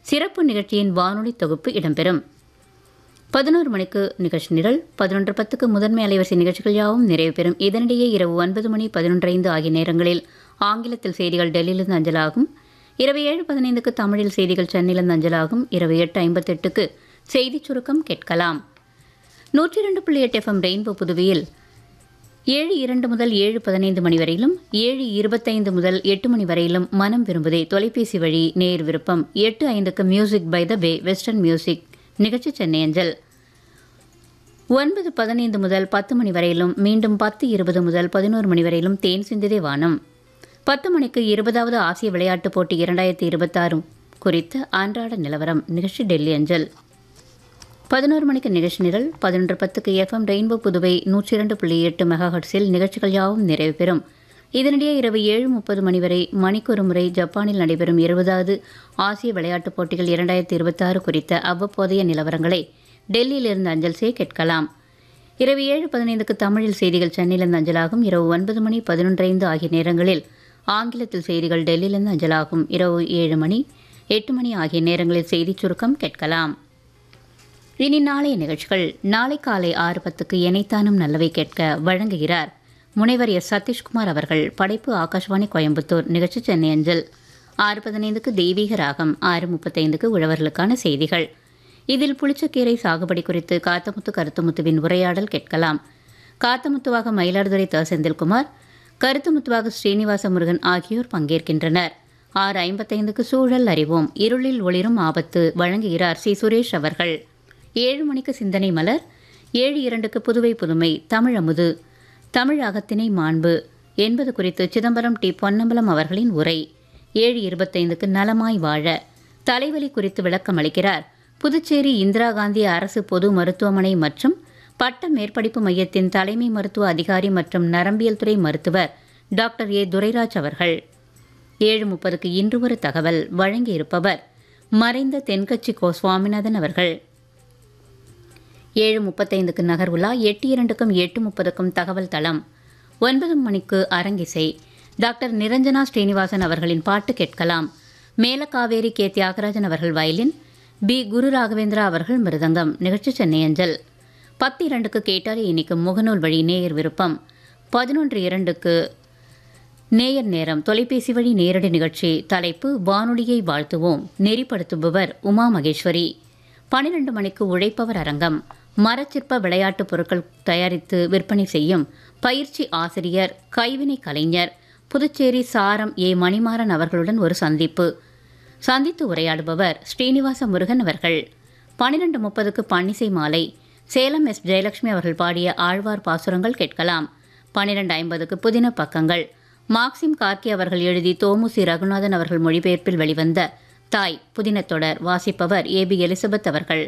சிறப்பு நிகழ்ச்சியின் வானொலி தொகுப்பு இடம்பெறும் பதினோரு மணிக்கு நிகழ்ச்சி நிரல் பதினொன்று பத்துக்கு முதன்மை அலைவரிசை நிகழ்ச்சிகள் யாவும் நிறைவு பெறும் இதனிடையே இரவு ஒன்பது மணி பதினொன்று ஐந்து ஆகிய நேரங்களில் ஆங்கிலத்தில் செய்திகள் டெல்லியிலிருந்து அஞ்சலாகும் இரவு ஏழு பதினைந்துக்கு தமிழில் செய்திகள் சென்னையிலிருந்து அஞ்சலாகும் இரவு எட்டு ஐம்பத்தெட்டுக்கு செய்திச் சுருக்கம் கேட்கலாம் நூற்றி இரண்டு புள்ளி எட்டு எஃப்எம் ரெயின்போ புதுவையில் ஏழு இரண்டு முதல் ஏழு பதினைந்து மணி வரையிலும் ஏழு இருபத்தைந்து முதல் எட்டு மணி வரையிலும் மனம் விரும்புதே தொலைபேசி வழி நேர் விருப்பம் எட்டு ஐந்துக்கு music by the bay western music நிகழ்ச்சி சென்னை அஞ்சல் ஒன்பது பதினைந்து முதல் பத்து மணி வரையிலும் மீண்டும் பத்து இருபது முதல் பதினோரு மணி வரையிலும் தேன் சிந்திதே வானம் பத்து மணிக்கு இருபதாவது ஆசிய விளையாட்டுப் போட்டி இரண்டாயிரத்தி இருபத்தாறு குறித்த அன்றாட நிலவரம் நிகழ்ச்சி டெல்லி அஞ்சல் பதினோரு மணிக்கு நிகழ்ச்சி நிரல் பதினொன்று பத்துக்கு எஃப்எம் ரெயின்போ புதுவை நூற்றி இரண்டு புள்ளி எட்டு மெகாஹட்ஸில் நிகழ்ச்சிகள் யாவும் நிறைவு பெறும் இதனிடையே இரவு ஏழு முப்பது மணி வரை மணிக்கொரு முறை ஜப்பானில் நடைபெறும் இருபதாவது ஆசிய விளையாட்டுப் போட்டிகள் இரண்டாயிரத்தி இருபத்தாறு குறித்த அவ்வப்போதைய நிலவரங்களை டெல்லியிலிருந்து அஞ்சல் செய்ய கேட்கலாம் இரவு ஏழு பதினைந்துக்கு தமிழில் செய்திகள் சென்னையிலிருந்து அஞ்சலாகும் இரவு ஒன்பது மணி பதினொன்றைந்து ஆகிய நேரங்களில் ஆங்கிலத்தில் செய்திகள் டெல்லியிலிருந்து அஞ்சலாகும் இரவு ஏழு மணி எட்டு மணி ஆகிய நேரங்களில் செய்திச் சுருக்கம் கேட்கலாம் இனி நாளைய நிகழ்ச்சிகள் நாளை காலை ஆறு பத்துக்கு இணைத்தானும் நல்லவை கேட்க வழங்குகிறார் முனைவர் எஸ் சதீஷ்குமார் அவர்கள் படைப்பு ஆகாஷ்வாணி கோயம்புத்தூர் நிகழ்ச்சி சென்னை அஞ்சல் ஆறு பதினைந்துக்கு தெய்வீக ராகம் ஆறு முப்பத்தைந்துக்கு உழவர்களுக்கான செய்திகள் இதில் புளிச்சக்கீரை சாகுபடி குறித்து காத்தமுத்து கருத்துமுத்துவின் உரையாடல் கேட்கலாம் காத்தமுத்துவாக மயிலாடுதுறை த செந்தில்குமார் கருத்துமுத்துவாக ஸ்ரீனிவாச முருகன் ஆகியோர் பங்கேற்கின்றனர் ஆறு ஐம்பத்தைந்துக்கு சூழல் அறிவோம் இருளில் ஒளிரும் ஆபத்து வழங்குகிறார் சி சுரேஷ் அவர்கள் ஏழு மணிக்கு சிந்தனை மலர் ஏழு இரண்டுக்கு புதுவை புதுமை தமிழமுது தமிழ் அகத்தினை மாண்பு என்பது குறித்து சிதம்பரம் டி பொன்னம்பலம் அவர்களின் உரை ஏழு இருபத்தைந்துக்கு நலமாய் வாழ தலைவலி குறித்து விளக்கம் அளிக்கிறார் புதுச்சேரி இந்திரா காந்தி அரசு பொது மருத்துவமனை மற்றும் பட்ட மேற்படிப்பு மையத்தின் தலைமை மருத்துவ அதிகாரி மற்றும் நரம்பியல் துறை மருத்துவர் டாக்டர் ஏ துரைராஜ் அவர்கள் ஏழு முப்பதுக்கு இன்று ஒரு தகவல் வழங்கியிருப்பவர் மறைந்த தென்கட்சி கோ சுவாமிநாதன் அவர்கள் ஏழு முப்பத்தைந்துக்கு நகர்வுலா எட்டு இரண்டுக்கும் எட்டு முப்பதுக்கும் தகவல் தளம் ஒன்பது மணிக்கு அரங்கிசை டாக்டர் நிரஞ்சனா ஸ்ரீனிவாசன் அவர்களின் பாட்டு கேட்கலாம் மேலக்காவேரி கே தியாகராஜன் அவர்கள் வயலின் பி குரு ராகவேந்திரா அவர்கள் மிருதங்கம் நிகழ்ச்சி சென்னை அஞ்சல் பத்து இரண்டுக்கு கேட்டாலே இனிக்கும் முகநூல் வழி நேயர் விருப்பம் பதினொன்று இரண்டுக்கு நேயர் நேரம் தொலைபேசி வழி நேரடி நிகழ்ச்சி தலைப்பு வானொலியை வாழ்த்துவோம் நெறிப்படுத்துபவர் உமா மகேஸ்வரி பனிரெண்டு மணிக்கு உழைப்பவர் அரங்கம் மரச்சிற்ப விளையாட்டுப் பொருட்கள் தயாரித்து விற்பனை செய்யும் பயிற்சி ஆசிரியர் கைவினை கலைஞர் புதுச்சேரி சாரம் ஏ மணிமாறன் அவர்களுடன் ஒரு சந்திப்பு சந்தித்து உரையாடுபவர் ஸ்ரீனிவாச முருகன் அவர்கள் பன்னிரண்டு முப்பதுக்கு பன்னிசை மாலை சேலம் எஸ் ஜெயலட்சுமி அவர்கள் பாடிய ஆழ்வார் பாசுரங்கள் கேட்கலாம் பன்னிரண்டு ஐம்பதுக்கு புதின பக்கங்கள் மார்க்சிம் கார்கி அவர்கள் எழுதி தோமுசி ரகுநாதன் அவர்கள் மொழிபெயர்ப்பில் வெளிவந்த தாய் புதினத் தொடர் வாசிப்பவர் ஏபி எலிசபெத் அவர்கள்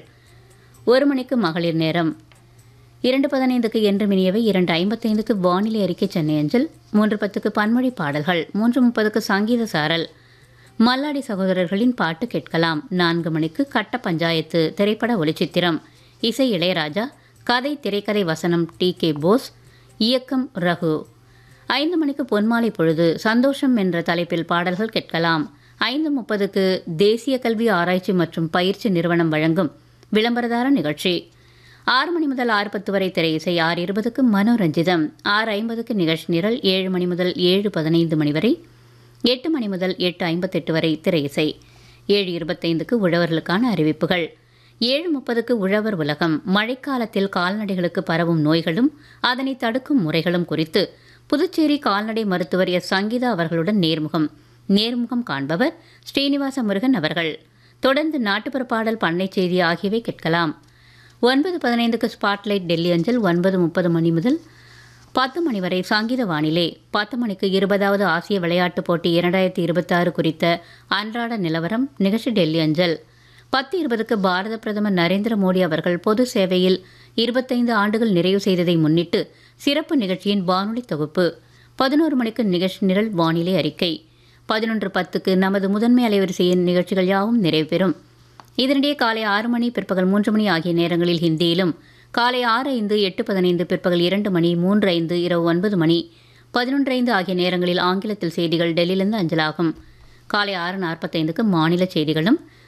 ஒரு மணிக்கு மகளிர் நேரம் இரண்டு பதினைந்துக்கு என்று மினியவை இரண்டு ஐம்பத்தைந்துக்கு வானிலை அறிக்கை சென்னை அஞ்சல் மூன்று பத்துக்கு பன்மொழி பாடல்கள் மூன்று முப்பதுக்கு சங்கீத சாரல் மல்லாடி சகோதரர்களின் பாட்டு கேட்கலாம் நான்கு மணிக்கு கட்ட பஞ்சாயத்து திரைப்பட ஒளிச்சித்திரம் இசை இளையராஜா கதை திரைக்கதை வசனம் டி கே போஸ் இயக்கம் ரகு ஐந்து மணிக்கு பொன்மாலை பொழுது சந்தோஷம் என்ற தலைப்பில் பாடல்கள் கேட்கலாம் ஐந்து முப்பதுக்கு தேசிய கல்வி ஆராய்ச்சி மற்றும் பயிற்சி நிறுவனம் வழங்கும் விளம்பரதார நிகழ்ச்சி ஆறு மணி முதல் ஆறு பத்து வரை திரை இசை ஆறு இருபதுக்கு மனோரஞ்சிதம் ஆறு ஐம்பதுக்கு நிகழ்ச்சி நிரல் ஏழு மணி முதல் ஏழு பதினைந்து மணி வரை எட்டு மணி முதல் எட்டு ஐம்பத்தெட்டு வரை திரை இசை ஏழு இருபத்தைந்துக்கு உழவர்களுக்கான அறிவிப்புகள் ஏழு முப்பதுக்கு உழவர் உலகம் மழைக்காலத்தில் கால்நடைகளுக்கு பரவும் நோய்களும் அதனை தடுக்கும் முறைகளும் குறித்து புதுச்சேரி கால்நடை மருத்துவர் எஸ் சங்கீதா அவர்களுடன் நேர்முகம் நேர்முகம் காண்பவர் ஸ்ரீனிவாச முருகன் அவர்கள் தொடர்ந்து நாட்டுப்புற பாடல் பண்ணை செய்தி ஆகியவை கேட்கலாம் ஒன்பது பதினைந்துக்கு ஸ்பாட்லைட் டெல்லி அஞ்சல் ஒன்பது முப்பது மணி முதல் பத்து மணி வரை சங்கீத வானிலை பத்து மணிக்கு இருபதாவது ஆசிய விளையாட்டுப் போட்டி இரண்டாயிரத்தி இருபத்தாறு குறித்த அன்றாட நிலவரம் நிகழ்ச்சி டெல்லி அஞ்சல் பத்து இருபதுக்கு பாரத பிரதமர் நரேந்திர மோடி அவர்கள் பொது சேவையில் இருபத்தைந்து ஆண்டுகள் நிறைவு செய்ததை முன்னிட்டு சிறப்பு நிகழ்ச்சியின் வானொலி தொகுப்பு பதினோரு மணிக்கு நிகழ்ச்சி நிரல் வானிலை அறிக்கை பதினொன்று பத்துக்கு நமது முதன்மை அலைவரிசையின் நிகழ்ச்சிகள் யாவும் நிறைவு பெறும் இதனிடையே காலை ஆறு மணி பிற்பகல் மூன்று மணி ஆகிய நேரங்களில் ஹிந்தியிலும் காலை ஆறு ஐந்து எட்டு பதினைந்து பிற்பகல் இரண்டு மணி மூன்று ஐந்து இரவு ஒன்பது மணி பதினொன்று ஐந்து ஆகிய நேரங்களில் ஆங்கிலத்தில் செய்திகள் டெல்லியிலிருந்து அஞ்சலாகும் காலை ஆறு நாற்பத்தைந்துக்கு மாநில செய்திகளும்